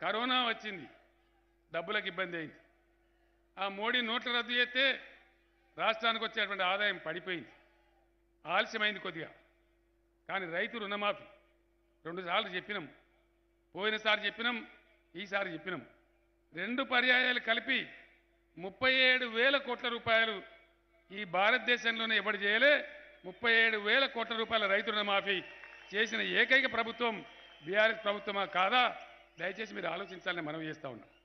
corona వచ్చింది డబ్బులకు ఇబ్బంది అయింది ఆ మోడీ నోట్ల రద్దు చేస్తే రాష్ట్రానికి వచ్చేటువంటి ఆదాయం పడిపోయింది ఆలస్యమైంది కొద్దిగా కానీ రైతు రుణమాఫీ రెండుసార్లు చెప్పినాం పోయినసారి చెప్పినాం ఈసారి చెప్పినాం రెండు పర్యాయాలు కలిపి ముప్పై ఏడు వేల కోట్ల రూపాయలు ఈ భారతదేశంలోనే ఎవడు చేయలే ముప్పై ఏడు వేల కోట్ల రూపాయల రైతు రుణమాఫీ చేసిన ఏకైక ప్రభుత్వం బీఆర్ఎస్ ప్రభుత్వమా కాదా దయచేసి మీరు ఆలోచించాలని మనం చేస్తా ఉన్నాం